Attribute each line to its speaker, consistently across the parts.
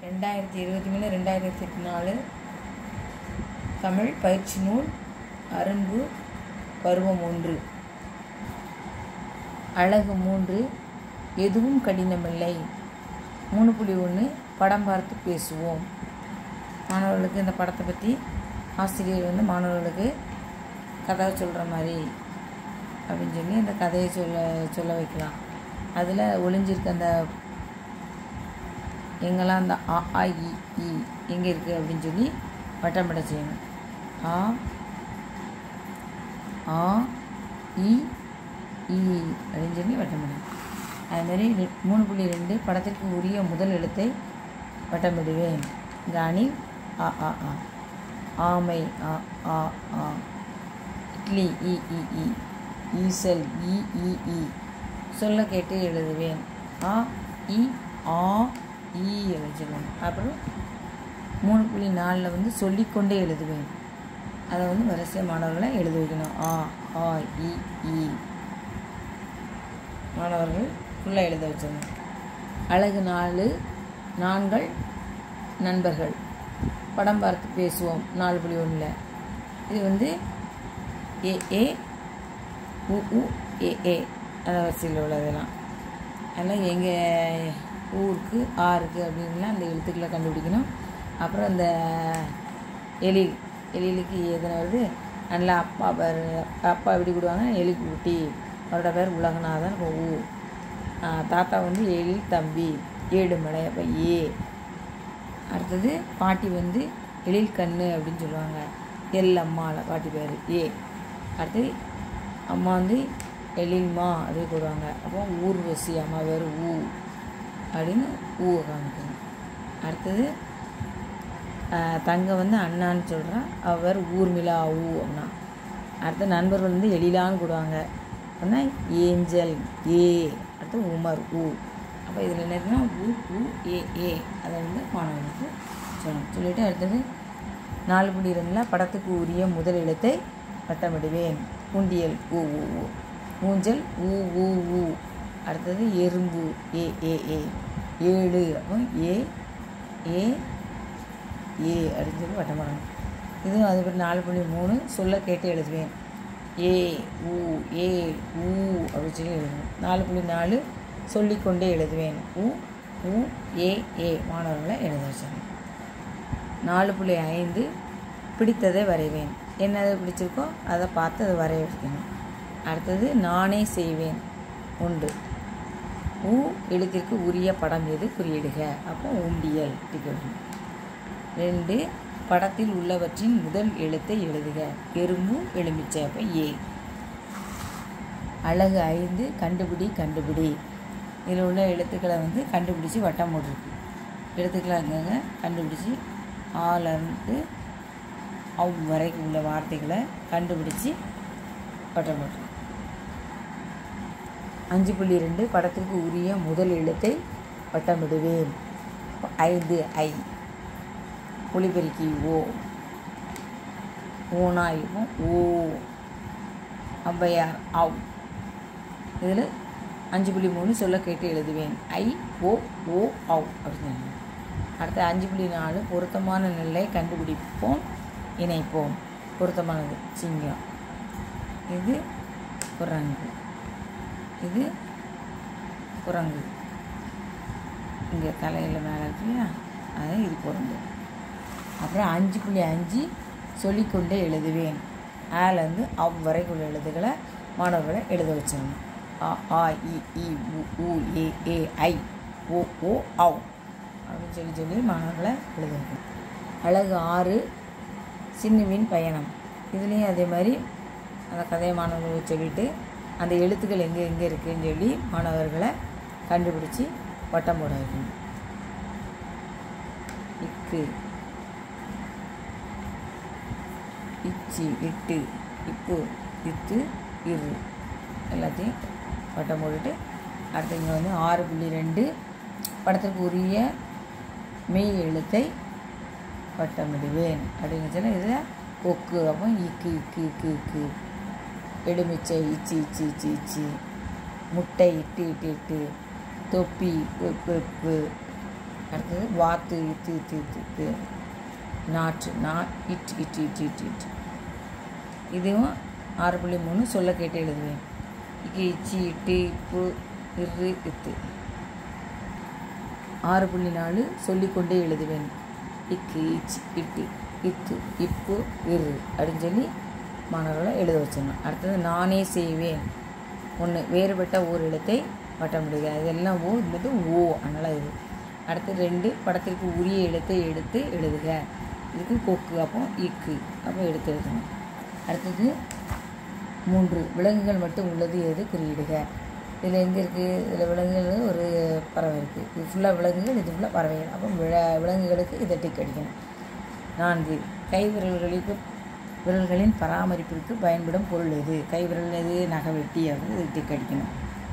Speaker 1: ரெண்டாயிரத்தி இருபத்தி மூணு ரெண்டாயிரத்தி நாலு தமிழ் பயிற்சி நூல் அரும்பு பருவம் ஒன்று அழகு மூன்று எதுவும் கடினமில்லை மூணு புள்ளி ஒன்று படம் பார்த்து பேசுவோம் மாணவர்களுக்கு இந்த படத்தை பற்றி ஆசிரியர் வந்து மாணவர்களுக்கு கதை சொல்கிற மாதிரி அப்படின்னு சொல்லி அந்த கதையை சொல்ல சொல்ல வைக்கலாம் அதில் ஒளிஞ்சிருக்க அந்த எங்கெல்லாம் அந்த ஆ ஆ இ ஈ எங்கே இருக்குது அப்படின்னு சொல்லி வட்டமிட செய்யணும் ஆ ஆ இ ஈ அப்படின்னு சொல்லி வட்டமிடணும் அதுமாரி ரெ- மூணு புள்ளி ரெண்டு படத்திற்கு உரிய முதல் எழுத்தை வட்டமிடுவேன் காணி ஆ ஆ ஆ ஆமை ஆ ஆ ஆ இட்லி இ இ இ ஈசல் இ இ இ சொல்ல கேட்டு எழுதுவேன் ஆ இ ஆ ஈ எழுதுவேன் அப்புறம் மூணு புள்ளி நாலில் வந்து சொல்லிக்கொண்டே எழுதுவேன் அதை வந்து வரிசை மாணவர்களை எழுத வைக்கணும் ஆ ஆ இ ஈ மாணவர்கள் ஃபுல்லாக எழுத வச்சிடணும் அழகு நாலு நான்கள் நண்பர்கள் படம் பார்த்து பேசுவோம் நாலு புள்ளி ஒன்றில் இது வந்து ஏ ஏ உ உ ஏ ஏ அந்த வரிசையில் உள்ளதெல்லாம் அதெல்லாம் எங்கள் ஊருக்கு ஆருக்கு அப்படின்லாம் அந்த எழுத்துக்களை கண்டுபிடிக்கணும் அப்புறம் இந்த எழில் எழிலுக்கு எதனை வருது நல்லா அப்பா பேர் அப்பா எப்படி கூடுவாங்க எலி குட்டி அவரோட பேர் உலகநாதன் அப்போ ஊ ஆ, தாத்தா வந்து எழில் தம்பி ஏடுமலை அப்போ ஏ அடுத்தது பாட்டி வந்து எழில் கண்ணு அப்படின்னு சொல்லுவாங்க எல் அம்மால பாட்டி பேர் ஏ அடுத்தது அம்மா வந்து எழில்மா அப்படின்னு கூடுவாங்க அப்போ ஊர்வசி அம்மா பேர் ஊ அப்படின்னு ஊ காமிக்கணும் அடுத்தது ஆஹ், தங்க வந்து அண்ணான்னு சொல்கிறா அவர் ஊர்மிளா ஊ அப்படின்னா அடுத்த நண்பர்கள் வந்து எழிலான்னு கூடுவாங்க அப்படின்னா ஏஞ்சல் ஏ அடுத்து உமர் ஊ அப்போ இதில் என்ன இருக்குன்னா ஊ ஊ ஏ ஏ அதை வந்து மாணவர்களுக்கு சொல்லணும் சொல்லிவிட்டு அடுத்தது நாலு புள்ளி ரெண்டில் படத்துக்கு உரிய முதல் எழுத்தை வட்டமிடுவேன் உண்டியல் ஊ ஊ ஊ ஊஞ்சல் ஊ ஊ ஊ அடுத்தது எறும்பு ஏ ஏ ஏ ஏழு அப்போ ஏ ஏ ஏ அப்படின்னு சொல்லி வட்டமிடணும் இதுவும் அது மாதிரி நாலு புள்ளி மூணு சொல்ல கேட்டு எழுதுவேன் ஏ ஊ ஏ ஊ அப்படின்னு சொல்லி எழுதுவேன் நாலு புள்ளி நாலு சொல்லிக்கொண்டே எழுதுவேன் ஊ ஊ ஏ ஏ மாணவர்களை எழுத வச்சேன் நாலு புள்ளி ஐந்து பிடித்ததை வரைவேன் என்னது பிடிச்சிருக்கோ அதை பார்த்து அதை வரைய வைக்கணும் அடுத்தது நானே செய்வேன் உண்டு ஊ எழுத்திற்கு உரிய படம் எது குறியிடுக அப்போ உண்டியல் டிக்கெட் ரெண்டு படத்தில் உள்ளவற்றின் முதல் எழுத்தை எழுதுக எறும்பு எலுமிச்சை அப்போ ஏ அழகு ஐந்து கண்டுபிடி கண்டுபிடி இதில் உள்ள எழுத்துக்களை வந்து கண்டுபிடிச்சி வட்டம் போட்டிருக்கு எழுத்துக்களை அங்கங்கே கண்டுபிடிச்சி ஆலருந்து அவ் வரைக்கும் உள்ள வார்த்தைகளை கண்டுபிடிச்சி வட்டம் போட்டிருக்கு அஞ்சு புள்ளி ரெண்டு படத்திற்கு உரிய முதல் எழுத்தை வட்டமிடுவேன் ஐந்து ஐ ஒளிபெருக்கி ஓ ஓனாயும் ஓ ஔவையார் அவ் இதில் அஞ்சு புள்ளி மூணு சொல்ல கேட்டு எழுதுவேன் ஐ ஓ ஓ அவ் அப்படின்னு அடுத்து அஞ்சு புள்ளி நாலு பொருத்தமான நெல்லை கண்டுபிடிப்போம் இணைப்போம் பொருத்தமானது சிங்கம் இது குரங்கு இது குரங்கு இங்கே தலையில் மேலே இருக்கு இல்லையா அது இது பொருந்தும் அப்புறம் அஞ்சு புள்ளி அஞ்சு சொல்லிக்கொண்டே எழுதுவேன் ஆலேருந்து அவ் வரைக்குள்ள எழுத்துக்களை மாணவர்களை எழுத வச்சிடணும் ஆ ஆ இ இ உ ஊ ஏ ஏ ஐ ஓ ஓ அவ் அப்படின்னு சொல்லி சொல்லி மாணவர்களை எழுத வைக்கணும் அழகு ஆறு சின்னுவின் பயணம் இதுலேயும் அதே மாதிரி அந்த கதையை மாணவர்களுக்கு சொல்லிட்டு அந்த எழுத்துக்கள் எங்கே எங்கே இருக்குதுன்னு சொல்லி மாணவர்களை கண்டுபிடிச்சி வட்டம் போட வைக்கணும் இக்கு இச்சி இட்டு இப்பு இத்து இரு எல்லாத்தையும் வட்டம் போட்டுட்டு அடுத்து இங்கே வந்து ஆறு புள்ளி ரெண்டு படத்திற்கு உரிய மெய் எழுத்தை வட்டமிடுவேன் அப்படிங்கிற சொல்ல இதில் கொக்கு அப்போ இக்கு இக்கு இக்கு இக்கு எலுமிச்சை இச்சி இச்சி இச்சி இச்சி முட்டை இட்டு இட்டு இட்டு தொப்பி வெப்பு வெப்பு அடுத்தது வாத்து இத்து இத்து இத்து இத்து நாற்று நா இட் இட் இட் இட் இட் இதுவும் ஆறு புள்ளி மூணு சொல்ல கேட்டு எழுதுவேன் இக்கு இச்சி இட்டு இப்பு இரு இத்து ஆறு புள்ளி நாலு சொல்லிக்கொண்டே எழுதுவேன் இக்கு இச் இட்டு இத்து இப்பு இரு அப்படின்னு சொல்லி மாணவர்களை எழுத வச்சிடணும் அடுத்தது நானே செய்வேன் ஒன்று வேறுபட்ட ஓர் எழுத்தை வட்டமிடுக இதெல்லாம் ஓ இது ஓ அதனால் இது அடுத்து ரெண்டு படத்திற்கு உரிய எழுத்தை எடுத்து எழுதுக இதுக்கு கொக்கு அப்போ இக்கு அப்போ எடுத்து எழுதணும் அடுத்தது மூன்று விலங்குகள் மட்டும் உள்ளது எது குறியிடுக இதில் எங்கே இருக்குது இதில் விலங்குகள் ஒரு பறவை இருக்குது இது ஃபுல்லாக விலங்குகள் இது ஃபுல்லாக பறவைகள் அப்போ வில விலங்குகளுக்கு இதை டிக் அடிக்கணும் நான்கு கை விரல்களுக்கு விரல்களின் பராமரிப்பிற்கு பயன்படும் பொருள் எது கை விரல் எது நகை வெட்டி அப்படின்னு இது டிக் அடிக்கணும்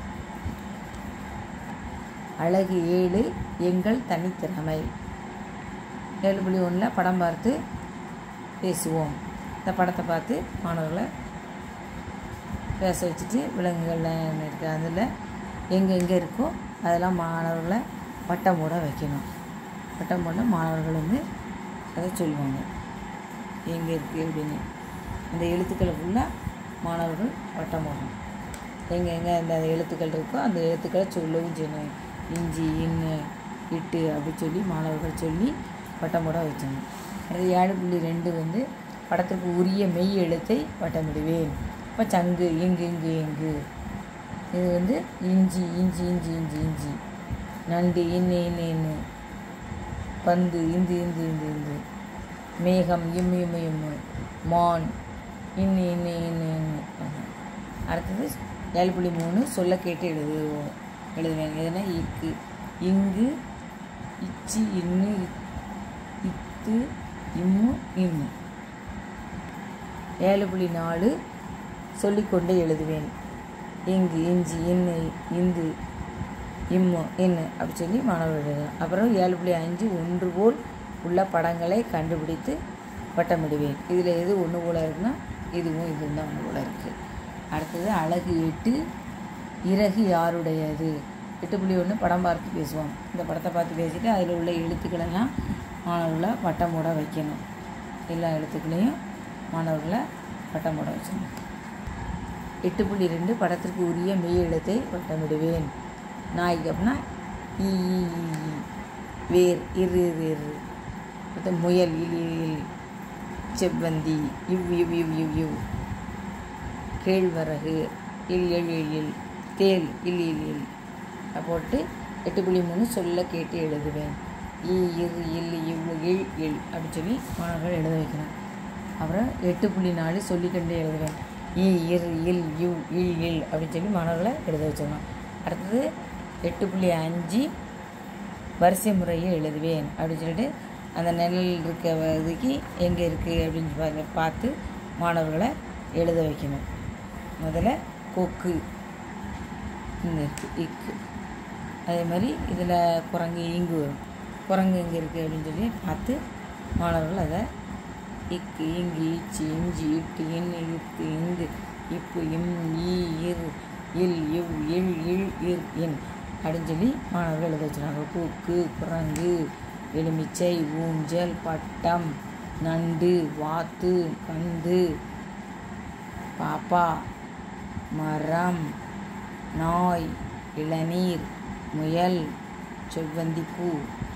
Speaker 1: அழகு ஏழு எங்கள் தனித்திறமை ஏழு புள்ளி ஒன்றில் படம் பார்த்து பேசுவோம் இந்த படத்தை பார்த்து மாணவர்களை பேச வச்சுட்டு விலங்குகள் என்ன இருக்குது அதில் எங்கே எங்கே இருக்கோ அதெல்லாம் மாணவர்களை வட்டம் போட வைக்கணும் வட்டம் போட மாணவர்கள் வந்து அதை சொல்லுவாங்க எங்கே இருக்குது அப்படின்னு அந்த எழுத்துக்களை ஃபுல்லாக மாணவர்கள் வட்டம் போடணும் எங்கே எங்கே அந்த எழுத்துக்கள் இருக்கோ அந்த எழுத்துக்களை சொல்லவும் செய்யணும் இஞ்சி இன்னு இட்டு அப்படி சொல்லி மாணவர்கள் சொல்லி வட்டம் போட வச்சணும் அது ஏழு புள்ளி ரெண்டு வந்து படத்திற்கு உரிய மெய் எழுத்தை வட்டமிடுவேன் இப்போ சங்கு இங்கு இங்கு இங்கு இது வந்து இஞ்சி இஞ்சி இஞ்சி இஞ்சி இஞ்சி நண்டு இன்னு இன்னு இன்னு பந்து இந்து இந்து இந்து இந்து மேகம் இம்மு இம்மு இம்மு மான் இன்னு இன்னு இன்னு இன்னு அடுத்தது ஏழு புள்ளி மூணு சொல்ல கேட்டு எழுதுவோம் எழுதுவேன் எதுனா இக்கு இங்கு இச்சி இன்னு இத்து இம்மு இம்மு ஏழு புள்ளி நாலு சொல்லிக்கொண்டே எழுதுவேன் இங்கு இஞ்சி இன்னு இந்து இம்மு இன்னு அப்படி சொல்லி மாணவர்கள் எழுதணும் அப்புறம் ஏழு புள்ளி அஞ்சு ஒன்று போல் உள்ள படங்களை கண்டுபிடித்து வட்டமிடுவேன் இதில் எது ஒன்று போல் இருக்குன்னா இதுவும் இதுவும் தான் ஒன்று போல் இருக்குது அடுத்தது அழகு எட்டு இறகு யாருடையது எட்டு புள்ளி ஒன்று படம் பார்த்து பேசுவோம் இந்த படத்தை பார்த்து பேசிட்டு அதில் உள்ள எழுத்துக்களெல்லாம் மாணவர்களை வட்டம் போட வைக்கணும் எல்லா எழுத்துக்களையும் மாணவர்களை வட்டம் போட வச்சணும் எட்டு புள்ளி ரெண்டு படத்திற்கு உரிய மெய் எழுத்தை வட்டமிடுவேன் நாய்க்கு அப்படின்னா ஈ ஈ, ஈ, ஈ. வேர் இரு இரு இரு அடுத்து முயல் இல் இல் இல் செவ்வந்தி இவ் இவ் இவ் இவ் இவ் கேழ்வரகு இல் எல் இல் இல் தேல் இல் இல் இல் அப்ப போட்டு எட்டு புள்ளி மூணு சொல்ல கேட்டு எழுதுவேன் ஈ இரு இல் இவ் இல் இல் அப்படின்னு சொல்லி மாணவர்கள் எழுத வைக்கணும் அப்புறம் எட்டு புள்ளி நாலு சொல்லிக்கொண்டே எழுதுவேன் ஈ இர் இல் யு இல் இல் அப்படின்னு சொல்லி மாணவர்களை எழுத வச்சிடணும் அடுத்தது எட்டு புள்ளி அஞ்சு வரிசை முறையை எழுதுவேன் அப்படின்னு சொல்லிட்டு அந்த நிழல் இருக்க இதுக்கு எங்கே இருக்குது அப்படின்னு பா- பார்த்து மாணவர்களை எழுத வைக்கணும் முதல்ல கொக்கு இங்கே இருக்குது இக்கு அதே மாதிரி இதில் குரங்கு இங்கு வரும் குரங்கு இங்கே இருக்குது அப்படின்னு சொல்லி பார்த்து மாணவர்கள் அதை இக்கு இங்கு இச்சி இஞ்சி இட்டு இன்னு இத்து இந்து இப்பு இம் ஈ இர் இல் இவ் இல் இல் இர் இன் அப்படின்னு சொல்லி மாணவர்கள் எழுத வச்சுருக்காங்க கொக்கு குரங்கு எலுமிச்சை ஊஞ்சல் பட்டம் நண்டு வாத்து பந்து பாப்பா மரம் நாய் இளநீர் முயல் செவ்வந்திப்பூ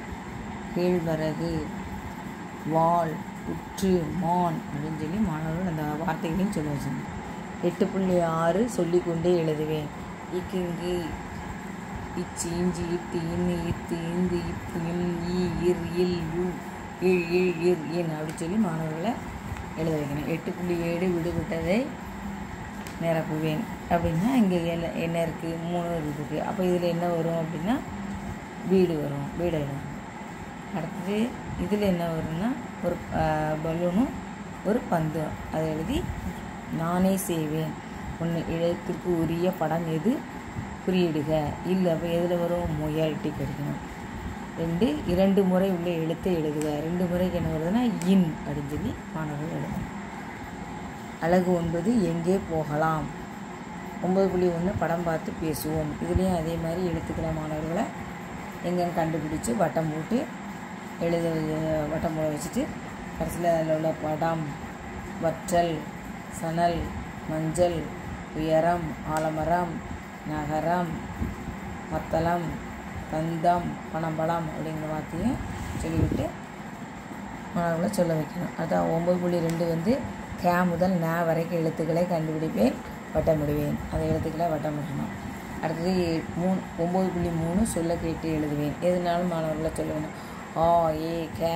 Speaker 1: கேழ்வரகு வாள் உற்று மான் அப்படின்னு சொல்லி மாணவர்கள் அந்த வார்த்தைகளையும் சொல்ல வச்சிருந்தேன் எட்டு புள்ளி ஆறு சொல்லிக்கொண்டே எழுதுவேன் இக்கிங்கு இச்சி இஞ்சி இட்டு இன்னு இத்து இந்து இப்பு இம் ஈ இர் இல் யு இல் இல் இர் இன் அப்படி சொல்லி மாணவர்களை எழுத வைக்கணும் எட்டு புள்ளி ஏழு விடுபட்டதை நிரப்புவேன் அப்படின்னா இங்கே என்ன என்ன இருக்குது மூணு இருக்குது அப்போ இதில் என்ன வரும் அப்படின்னா வீடு வரும் வீடு எழுதணும் அடுத்தது இதில் என்ன வரும்னா ஒரு பலூனும் ஒரு பந்தும் அதை எழுதி நானே செய்வேன் ஒன்று எழுத்திற்கு உரிய படம் எது குறியிடுக இல்லை அப்போ எதில் வரும் முயல் டிக் அடிக்கணும் ரெண்டு இரண்டு முறை உள்ள எழுத்தை எழுதுக ரெண்டு முறைக்கு என்ன வருதுன்னா இன் அப்படின்னு சொல்லி மாணவர்கள் எழுதணும் அழகு ஒன்பது எங்கே போகலாம் ஒன்பது புள்ளி ஒன்று படம் பார்த்து பேசுவோம் இதுலேயும் அதே மாதிரி எழுத்துக்களை மாணவர்களை எங்கேன்னு கண்டுபிடிச்சி வட்டம் போட்டு எழுத வட்டம் போட வச்சுட்டு கடைசியில் அதில் உள்ள படம் வற்றல் சணல் மஞ்சள் உயரம் ஆலமரம் நகரம் மத்தளம் தந்தம் பனம்பழம் அப்படிங்கிற வார்த்தையும் சொல்லிவிட்டு மாணவர்களை சொல்ல வைக்கணும் அதான் ஒம்பது புள்ளி ரெண்டு வந்து கே முதல் ந வரைக்கும் எழுத்துக்களை கண்டுபிடிப்பேன் வட்டமிடுவேன் அந்த எழுத்துக்களை வட்டமிடணும் அடுத்தது மூணு ஒம்பது புள்ளி மூணு சொல்ல கேட்டு எழுதுவேன் எதுனாலும் மாணவர்களை சொல்ல வேணும் ஆ ஏ கே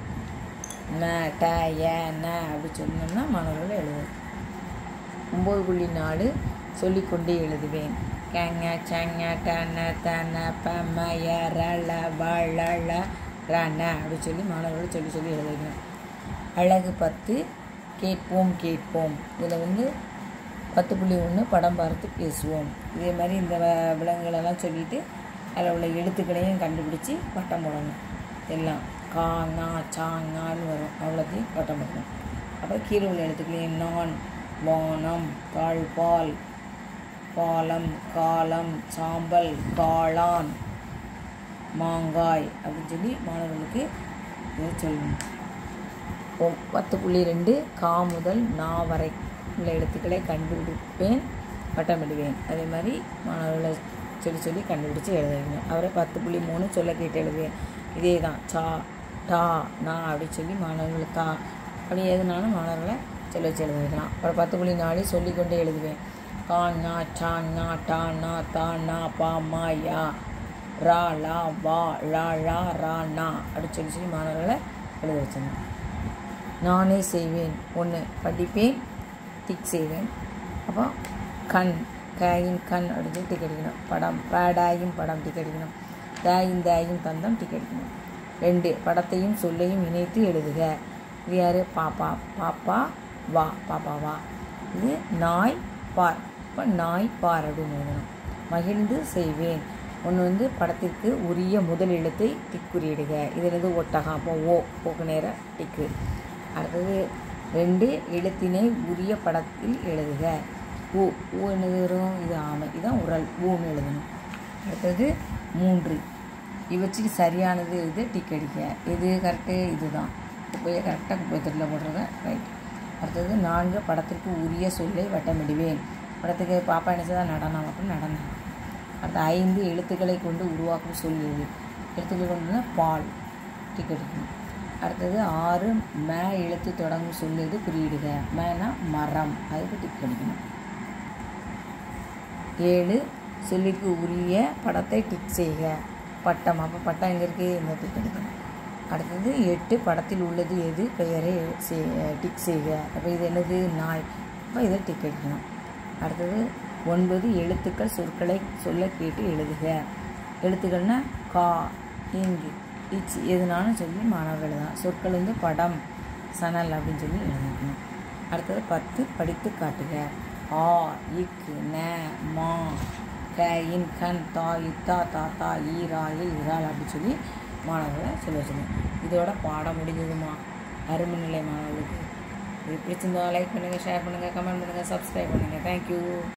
Speaker 1: ந ட ஏ ந அப்படி சொன்னோம்னா மாணவர்கள் எழுதுவேன் ஒம்பது புள்ளி நாலு சொல்லிக்கொண்டே எழுதுவேன் கேங்க சங்க டன தன பம ய ர ல வ ள ள ர ந அப்படி சொல்லி மாணவர்கள் சொல்லி சொல்லி எழுத வைக்கணும் அழகு பத்து கேட்போம் கேட்போம் இதில் வந்து பத்து புள்ளி ஒன்று படம் பார்த்து பேசுவோம் இதே மாதிரி இந்த வ- விலங்குகளெல்லாம் சொல்லிட்டு அதில் உள்ள எழுத்துக்களையும் கண்டுபிடிச்சி வட்டம் போடணும் எல்லாம் கா ஞா சா ஞான்னு வரும் அவ்வளோத்தையும் வட்டம் போடணும் அப்புறம் கீழே உள்ள எழுத்துக்களையும் நான் வானம் தாழ்பால் பாலம் காலம் சாம்பல் காளான் மாங்காய் அப்படின்னு சொல்லி மாணவர்களுக்கு இதை சொல்லணும் ஒ- பத்து புள்ளி ரெண்டு கா முதல் நா வரை உள்ள எழுத்துக்களை கண்டுபிடிப்பேன் வட்டமிடுவேன் அதே மாதிரி மாணவர்களை சொல்லி சொல்லி கண்டுபிடிச்சி எழுத வைக்கணும் அவரை பத்து புள்ளி மூணு சொல்ல கேட்டு எழுதுவேன் இதே தான் சா டா நா அப்படி சொல்லி மாணவர்களை தா அப்படி எதுனாலும் மாணவர்களை சொல்ல வச்சு எழுத வைக்கலாம் அப்புறம் பத்து புள்ளி நாலு சொல்லிக்கொண்டே எழுதுவேன் கா நா சா நா டா நா தா நா பா மா யா ரா லா வா ழா ழா ரா நா அப்படி சொல்லி சொல்லி மாணவர்களை எழுத வச்சிடணும் நானே செய்வேன் ஒன்று படிப்பேன் டிக் செய்வேன் அப்போ கண் காயின் கண் அப்படின்னு சொல்லி டிக் அடிக்கணும் படம் பேடாயும் படம் டிக் அடிக்கணும் தாயும் தாயும் தந்தம் டிக் அடிக்கணும் ரெண்டு படத்தையும் சொல்லையும் இணைத்து எழுதுக இது யார் பாப்பா பாப்பா வா பாப்பா வா இது நாய் பார் இப்போ நாய் பார் அப்படின்னு எழுதணும் மகிழ்ந்து செய்வேன் ஒன்று வந்து படத்திற்கு உரிய முதல் எழுத்தை டிக் குறியிடுக இது வந்து ஒட்டகம் அப்போ ஓ போக்கு நேர டிக்கு அடுத்தது ரெண்டு எழுத்தினை உரிய படத்தில் எழுதுக ஊ ஊ என்னது வரும் இது ஆமை இதுதான் உரல் ஊன்னு எழுதணும் அடுத்தது மூன்று இவற்றுக்கு சரியானது இது டிக் அடிக்க இது கரெக்டு இதுதான் குப்பையை கரெக்டாக குப்பை தொட்டில் போடுறத ரைட் அடுத்தது நான்கு படத்திற்கு உரிய சொல்லை வட்டமிடுவேன் படத்துக்கு பாப்பா என்ன செய்தா நடனம் அப்படின்னு நடனம் அடுத்த ஐந்து எழுத்துக்களை கொண்டு உருவாக்கும் சொல் எது எழுத்துக்களை கொண்டு வந்தா பால் டிக் அடிக்கணும் அடுத்தது ஆறு மே எழுத்து தொடங்கும் சொல் எது குறியிடுக மேனா மரம் அதுக்கு டிக் அடிக்கணும் ஏழு சொல்லிற்கு உரிய படத்தை டிக் செய்க பட்டம் அப்போ பட்டம் எங்கே இருக்குது இந்த டிக் அடிக்கணும் அடுத்தது எட்டு படத்தில் உள்ளது எது பெயரை செய் டிக் செய்க அப்போ இது என்னது நாய் அப்போ இதை டிக் அடிக்கணும் அடுத்தது ஒன்பது எழுத்துக்கள் சொற்களை சொல்ல கேட்டு எழுதுக எழுத்துக்கள்னா கா இங்கு இச் எதுனாலும் சொல்லி மாணவர்கள் எழுதலாம் சொற்கள் வந்து படம் சணல் அப்படின்னு சொல்லி எழுதிக்கணும் அடுத்தது பத்து படித்து காட்டுக ஆ இக் ந மா க இன் கண் தா இத்தா தாத்தா ஈராயில் இறால் அப்படின்னு சொல்லி மாணவர்களை சொல்ல வச்சுக்கணும் இதோட பாடம் முடிஞ்சதுமா அருமை நிலை மாணவர்களுக்கு இது பிடிச்சிருந்தா லைக் பண்ணுங்கள் ஷேர் பண்ணுங்கள் கமெண்ட் பண்ணுங்கள் சப்ஸ்கிரைப் பண்ணுங்கள் தேங்க்யூ